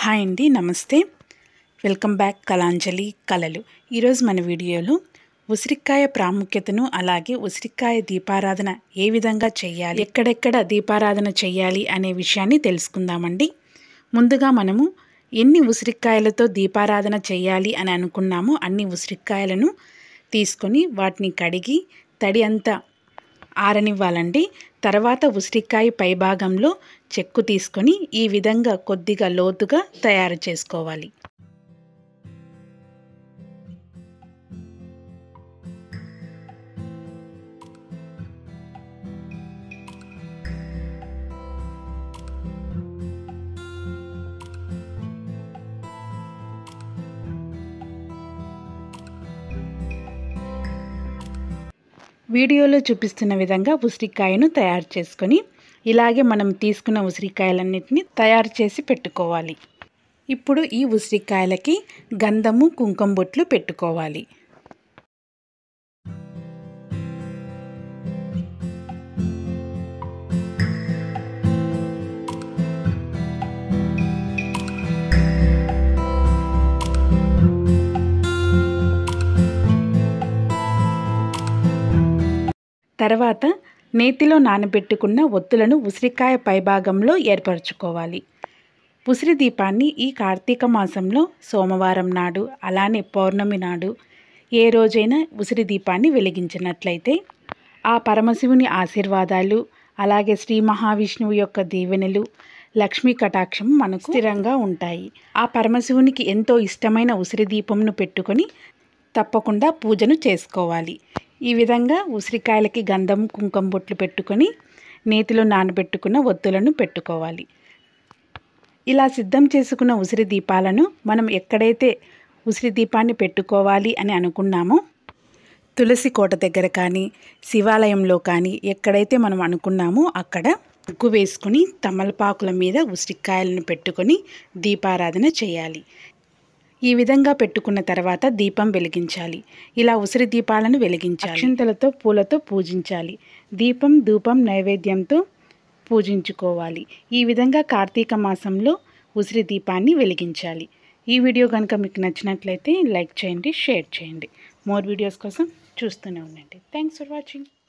hi అండి నమస్తే welcome back Kalanjali కళలు ఈరోజు మన వీడియోలో ఉసిరికాయ ప్రాముఖ్యతను అలాగే ఉసిరికాయ దీపారాధన ఏ విధంగా చేయాలి ఎక్కడెక్కడ దీపారాధన చేయాలి అనే విషయాన్ని తెలుసుకుందామండి ముందుగా మనము ఎన్ని ఉసిరికాయలతో దీపారాధన చేయాలి అని అనుకున్నామో అన్ని ఉసిరికాయలను తీసుకొని వాటిని కడిగి తడి అంతా ఆరనివ్వాలండి తర్వాత ఉసిరికాయ పైభాగంలో చెక్కు తీసుకొని ఈ విధంగా కొద్దిగా లోతుగా తయారు చేసుకోవాలి వీడియోలో చూపిస్తున్న విధంగా ఉసిరికాయను తయారు చేసుకొని ఇలాగే మనం తీసుకున్న ఉసిరికాయలన్నిటిని తయారు చేసి పెట్టుకోవాలి ఇప్పుడు ఈ ఉసిరికాయలకి గంధము కుంకుమ బొట్లు పెట్టుకోవాలి తర్వాత నేతిలో నానబెట్టుకున్న ఒత్తులను ఉసిరికాయ పైభాగంలో ఏర్పరచుకోవాలి ఉసిరి దీపాన్ని ఈ కార్తీక మాసంలో సోమవారం నాడు అలానే పౌర్ణమి నాడు ఏ రోజైనా ఉసిరి దీపాన్ని వెలిగించినట్లయితే ఆ పరమశివుని ఆశీర్వాదాలు అలాగే శ్రీ మహావిష్ణువు యొక్క దీవెనలు లక్ష్మీ కటాక్షం మనకు స్థిరంగా ఉంటాయి ఆ పరమశివునికి ఎంతో ఇష్టమైన ఉసిరి దీపంను పెట్టుకొని తప్పకుండా పూజను చేసుకోవాలి ఈ విధంగా ఉసిరికాయలకి గంధం కుంకుమ బొట్లు పెట్టుకొని నేతిలో నానబెట్టుకున్న ఒత్తులను పెట్టుకోవాలి ఇలా సిద్ధం చేసుకున్న ఉసిరి దీపాలను మనం ఎక్కడైతే ఉసిరి దీపాన్ని పెట్టుకోవాలి అని అనుకున్నామో తులసి కోట దగ్గర కానీ శివాలయంలో కానీ ఎక్కడైతే మనం అనుకున్నామో అక్కడ ముగ్గు వేసుకుని తమలపాకుల మీద ఉసిరికాయలను పెట్టుకొని దీపారాధన చేయాలి ఈ విధంగా పెట్టుకున్న తర్వాత దీపం వెలిగించాలి ఇలా ఉసిరి దీపాలను వెలిగించాలి అక్షంతలతో పూలతో పూజించాలి దీపం ధూపం నైవేద్యంతో పూజించుకోవాలి ఈ విధంగా కార్తీక మాసంలో ఉసిరి దీపాన్ని వెలిగించాలి ఈ వీడియో కనుక మీకు నచ్చినట్లయితే లైక్ చేయండి షేర్ చేయండి మోర్ వీడియోస్ కోసం చూస్తూనే ఉండండి థ్యాంక్స్ ఫర్ వాచింగ్